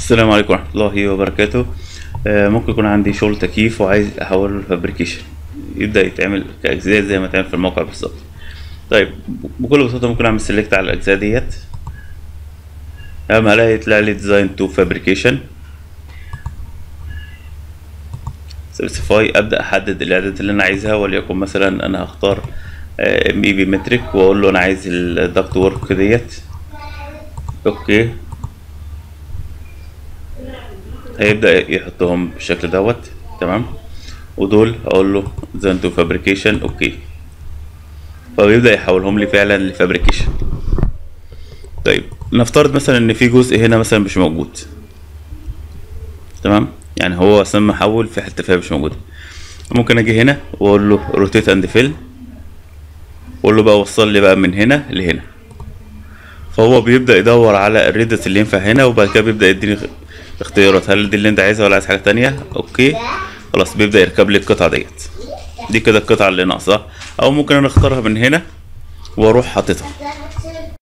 السلام عليكم ورحمة الله وبركاته آه، ممكن يكون عندي شغل تكييف وعايز احوله لفابريكيشن يبدأ يتعمل كأجزاء زي ما اتعمل في الموقع بالظبط طيب بكل بساطة ممكن اعمل سيلكت على الأجزاء ديت اما الاقي يطلع لي ديزاين تو فابريكيشن سبيسيفاي ابدا احدد الاعدادات اللي انا عايزها وليكن مثلا انا هختار ام اي بي متريك واقول له انا عايز الدكت ورك ديت اوكي هيبدا يحطهم بالشكل دوت تمام ودول اقول له زين تو فابريكيشن اوكي فبيبدا يحولهم لي فعلا لفابريكيشن طيب نفترض مثلا ان في جزء هنا مثلا مش موجود تمام يعني هو اصلا محول في حته فيها مش موجوده ممكن اجي هنا واقول له روتيت اند فيل واقول له بقى وصل لي بقى من هنا لهنا فهو بيبدا يدور على الريدس اللي ينفع هنا وبعد كده بيبدا يديني اختيارات هل دي اللي انت عايزها ولا عايز حاجه تانية اوكي خلاص بيبدا يركب لي القطعه ديت دي كده القطعه اللي ناقصه او ممكن انا اختارها من هنا واروح حاططها